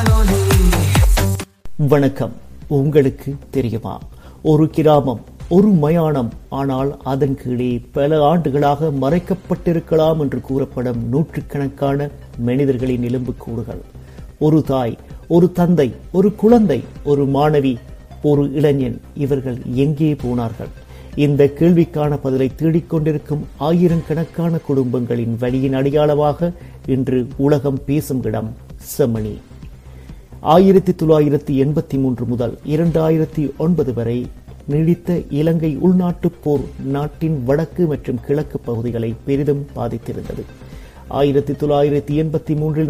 வணக்கம் உங்களுக்கு தெரியுமா ஒரு கிராமம் ஒரு மயானம் ஆனால் அதன் கீழே பல ஆண்டுகளாக மறைக்கப்பட்டிருக்கலாம் என்று கூறப்படும் நூற்றுக்கணக்கான மனிதர்களின் எலும்புக்கூடுகள் ஒரு தாய் ஒரு தந்தை ஒரு குழந்தை ஒரு மாணவி ஒரு இளைஞன் இவர்கள் எங்கே போனார்கள் இந்த கேள்விக்கான பதிலை தேடிக்கொண்டிருக்கும் ஆயிரக்கணக்கான குடும்பங்களின் வழியின் அடையாளமாக இன்று உலகம் பேசும் இடம் செம்மணி ஆயிரத்தி தொள்ளாயிரத்தி எண்பத்தி மூன்று முதல் இரண்டாயிரத்தி ஒன்பது வரை நீடித்த இலங்கை உள்நாட்டுப் போர் நாட்டின் வடக்கு மற்றும் கிழக்கு பகுதிகளை பெரிதும் பாதித்திருந்தது ஆயிரத்தி தொள்ளாயிரத்தி எண்பத்தி மூன்றில்